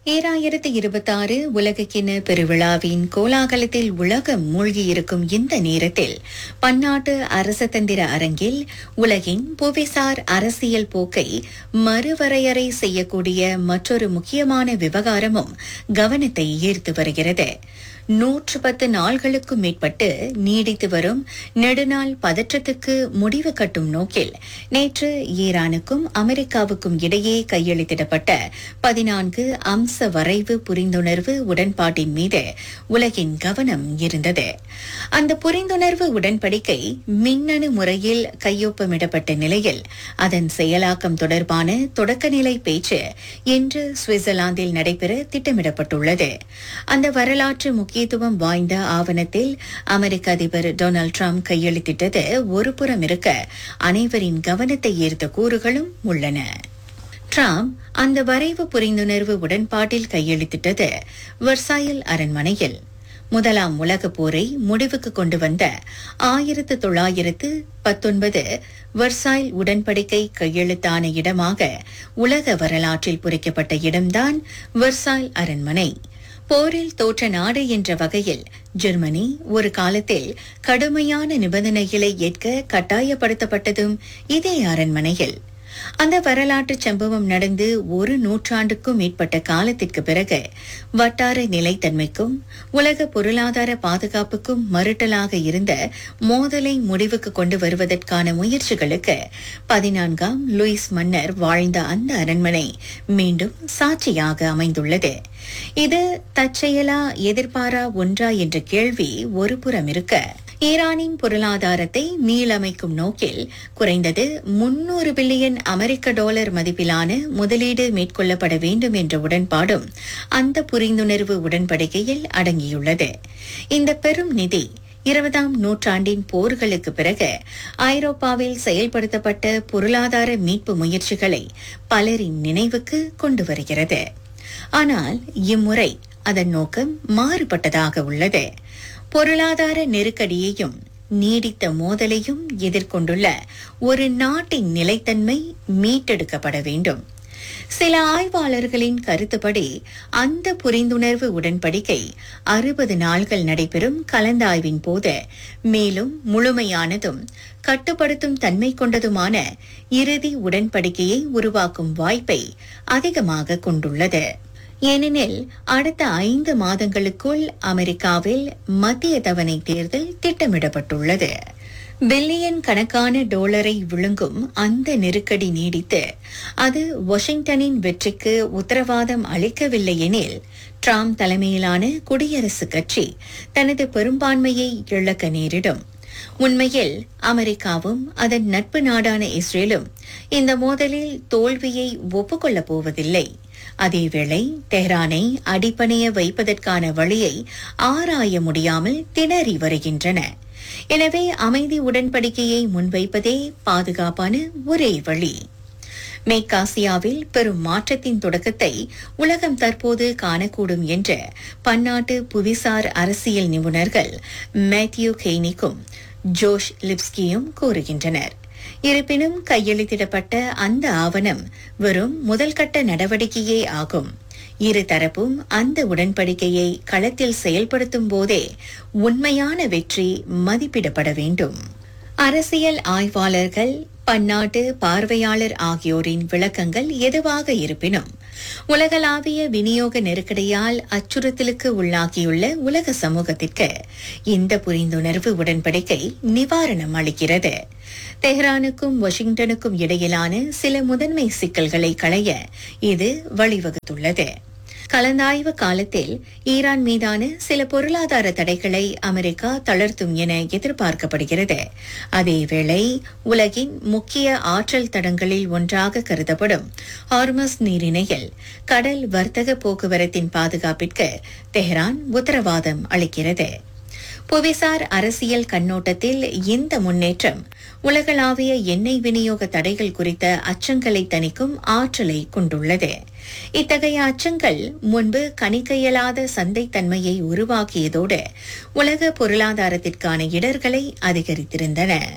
ஈராயிரத்து இருபத்தாறு உலகக்கிண பெருவிழாவின் கோலாகலத்தில் உலகம் மூழ்கியிருக்கும் இந்த நேரத்தில் பன்னாட்டு அரசதந்திர அரங்கில் உலகின் புவிசார் அரசியல் போக்கை மறுவரையறை செய்யக்கூடிய மற்றொரு முக்கியமான விவகாரமும் கவனத்தை ஈர்த்து வருகிறது நூற்று பத்து நாள்களுக்கும் மேற்பட்டு நீடித்து வரும் நெடுநாள் பதற்றத்துக்கு முடிவு கட்டும் நோக்கில் நேற்று ஈரானுக்கும் அமெரிக்காவுக்கும் இடையே கையெழுத்திடப்பட்ட பதினான்கு அம்ச வரைவு புரிந்துணர்வு உடன்பாட்டின் மீது உலகின் கவனம் இருந்தது அந்த புரிந்துணர்வு உடன்படிக்கை மின்னணு முறையில் கையொப்பமிடப்பட்ட நிலையில் அதன் செயலாக்கம் தொடர்பான தொடக்கநிலை பேச்சு இன்று சுவிட்சர்லாந்தில் நடைபெற திட்டமிடப்பட்டுள்ளது அந்த வரலாற்று முக்கியத்துவம் வாய்ந்த ஆவணத்தில் அமெரிக்க அதிபர் டொனால்டு டிரம்ப் கையெழுத்திட்டது ஒருபுறம் இருக்க அனைவரின் கவனத்தை ஈர்த்த கூறுகளும் உள்ளன டிரம்ப் அந்த வரைவு புரிந்துணர்வு உடன்பாட்டில் கையெழுத்திட்டது வர்சாயல் அரண்மனையில் முதலாம் உலகப் போரை முடிவுக்கு கொண்டு வந்த ஆயிரத்து தொள்ளாயிரத்து பத்தொன்பது வர்சாயில் உடன்படிக்கை கையெழுத்தான இடமாக உலக வரலாற்றில் பொறிக்கப்பட்ட இடம்தான் வர்சாயில் அரண்மனை போரில் தோற்ற நாடு என்ற வகையில் ஜெர்மனி ஒரு காலத்தில் கடுமையான நிபந்தனைகளை ஏற்க கட்டாயப்படுத்தப்பட்டதும் இதே அரண்மனையில் அந்த வரலாற்று சம்பவம் நடந்து ஒரு நூற்றாண்டுக்கும் மேற்பட்ட காலத்திற்கு பிறகு வட்டார நிலைத்தன்மைக்கும் உலக பொருளாதார பாதுகாப்புக்கும் மறுட்டலாக இருந்த மோதலை முடிவுக்கு கொண்டு வருவதற்கான முயற்சிகளுக்கு பதினான்காம் லூயிஸ் மன்னர் வாழ்ந்த அந்த அரண்மனை மீண்டும் சாட்சியாக அமைந்துள்ளது இது தற்செயலா எதிர்பாரா ஒன்றா என்ற கேள்வி ஒரு புறம் இருக்க ஈரானின் பொருளாதாரத்தை மீளமைக்கும் நோக்கில் குறைந்தது முன்னூறு பில்லியன் அமெரிக்க டாலர் மதிப்பிலான முதலீடு மேற்கொள்ளப்பட வேண்டும் என்ற உடன்பாடும் அந்த புரிந்துணர்வு உடன்படிக்கையில் அடங்கியுள்ளது இந்த பெரும் நிதி இருபதாம் நூற்றாண்டின் போர்களுக்கு பிறகு ஐரோப்பாவில் செயல்படுத்தப்பட்ட பொருளாதார மீட்பு முயற்சிகளை பலரின் நினைவுக்கு கொண்டு வருகிறது ஆனால் இம்முறை அதன் நோக்கம் மாறுபட்டதாக உள்ளது பொருளாதார நெருக்கடியையும் நீடித்த மோதலையும் எதிர்கொண்டுள்ள ஒரு நாட்டின் நிலைத்தன்மை மீட்டெடுக்கப்பட வேண்டும் சில ஆய்வாளர்களின் கருத்துப்படி அந்த புரிந்துணர்வு உடன்படிக்கை அறுபது நாள்கள் நடைபெறும் கலந்தாய்வின் போது மேலும் முழுமையானதும் கட்டுப்படுத்தும் தன்மை கொண்டதுமான இறுதி உடன்படிக்கையை உருவாக்கும் வாய்ப்பை அதிகமாக கொண்டுள்ளது ஏனெனில் அடுத்த ஐந்து மாதங்களுக்குள் அமெரிக்காவில் மத்திய தவணை தேர்தல் திட்டமிடப்பட்டுள்ளது பில்லியன் கணக்கான டாலரை விழுங்கும் அந்த நெருக்கடி நீடித்து அது வாஷிங்டனின் வெற்றிக்கு உத்தரவாதம் அளிக்கவில்லை எனில் டிரம்ப் தலைமையிலான குடியரசுக் கட்சி தனது பெரும்பான்மையை இழக்க நேரிடும் உண்மையில் அமெரிக்காவும் அதன் நட்பு நாடான இஸ்ரேலும் இந்த மோதலில் தோல்வியை ஒப்புக்கொள்ளப் போவதில்லை அதேவேளை தெஹ்ரானை அடிப்பணைய வைப்பதற்கான வழியை ஆராய முடியாமல் திணறி வருகின்றன எனவே அமைதி உடன்படிக்கையை முன்வைப்பதே பாதுகாப்பான ஒரே வழி மேற்காசியாவில் பெரும் மாற்றத்தின் தொடக்கத்தை உலகம் தற்போது காணக்கூடும் என்று பன்னாட்டு புவிசார் அரசியல் நிபுணர்கள் மேத்யூ கெய்னிக்கும் ஜோஷ் லிப்ஸ்கியும் கூறுகின்றனர் இருப்பினும் கையெழுத்திடப்பட்ட அந்த ஆவணம் வெறும் முதல்கட்ட நடவடிக்கையே ஆகும் இரு தரப்பும் அந்த உடன்படிக்கையை களத்தில் செயல்படுத்தும் போதே உண்மையான வெற்றி மதிப்பிடப்பட வேண்டும் அரசியல் ஆய்வாளர்கள் பன்னாட்டு பார்வையாளர் ஆகியோரின் விளக்கங்கள் எதுவாக இருப்பினும் உலகளாவிய விநியோக நெருக்கடியால் அச்சுறுத்தலுக்கு உள்ளாகியுள்ள உலக சமூகத்திற்கு இந்த புரிந்துணர்வு உடன்படிக்கை நிவாரணம் அளிக்கிறது தெஹ்ரானுக்கும் வாஷிங்டனுக்கும் இடையிலான சில முதன்மை சிக்கல்களை களைய இது வழிவகுத்துள்ளது கலந்தாய்வு காலத்தில் ஈரான் மீதான சில பொருளாதார தடைகளை அமெரிக்கா தளர்த்தும் என எதிர்பார்க்கப்படுகிறது அதேவேளை உலகின் முக்கிய ஆற்றல் தடங்களில் ஒன்றாக கருதப்படும் ஹார்மஸ் நீரிணையில் கடல் வர்த்தக போக்குவரத்தின் பாதுகாப்பிற்கு தெஹ்ரான் உத்தரவாதம் அளிக்கிறது புவிசார் அரசியல் கண்ணோட்டத்தில் இந்த முன்னேற்றம் உலகளாவிய எண்ணெய் விநியோக தடைகள் குறித்த அச்சங்களை தணிக்கும் ஆற்றலை கொண்டுள்ளது இத்தகைய அச்சங்கள் முன்பு கணிக்க இயலாத சந்தைத்தன்மையை உருவாக்கியதோடு உலக பொருளாதாரத்திற்கான இடர்களை அதிகரித்திருந்தன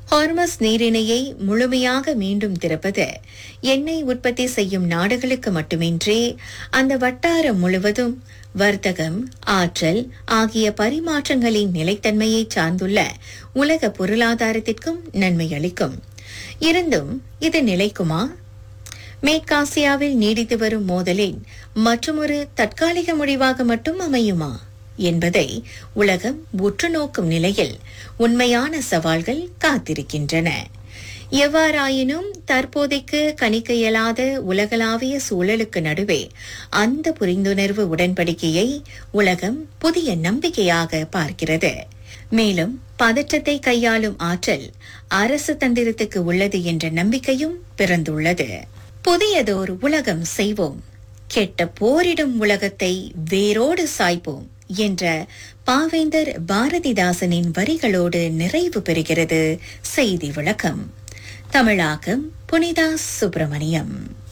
ஹார்மஸ் நீரிணையை முழுமையாக மீண்டும் திறப்பது எண்ணெய் உற்பத்தி செய்யும் நாடுகளுக்கு மட்டுமின்றி அந்த வட்டாரம் முழுவதும் வர்த்தகம் ஆற்றல் ஆகிய பரிமாற்றங்களின் நிலைத்தன்மையை சார்ந்துள்ள உலக பொருளாதாரத்திற்கும் நன்மை அளிக்கும் இருந்தும் இது நிலைக்குமா மேற்காசியாவில் நீடித்து வரும் மோதலின் மற்றொரு தற்காலிக முடிவாக மட்டும் அமையுமா என்பதை உலகம் உற்று நோக்கும் நிலையில் உண்மையான சவால்கள் காத்திருக்கின்றன எவ்வாறாயினும் தற்போதைக்கு கணிக்க இயலாத உலகளாவிய சூழலுக்கு நடுவே அந்த புரிந்துணர்வு உடன்படிக்கையை உலகம் புதிய நம்பிக்கையாக பார்க்கிறது மேலும் பதற்றத்தை கையாளும் ஆற்றல் அரசு தந்திரத்துக்கு உள்ளது என்ற நம்பிக்கையும் பிறந்துள்ளது புதியதோர் உலகம் செய்வோம் கெட்ட போரிடும் உலகத்தை வேரோடு சாய்ப்போம் என்ற பாவேந்தர் பாரதிதாசனின் வரிகளோடு நிறைவு பெறுகிறது செய்தி விளக்கம் தமிழாக்கம் புனிதா சுப்பிரமணியம்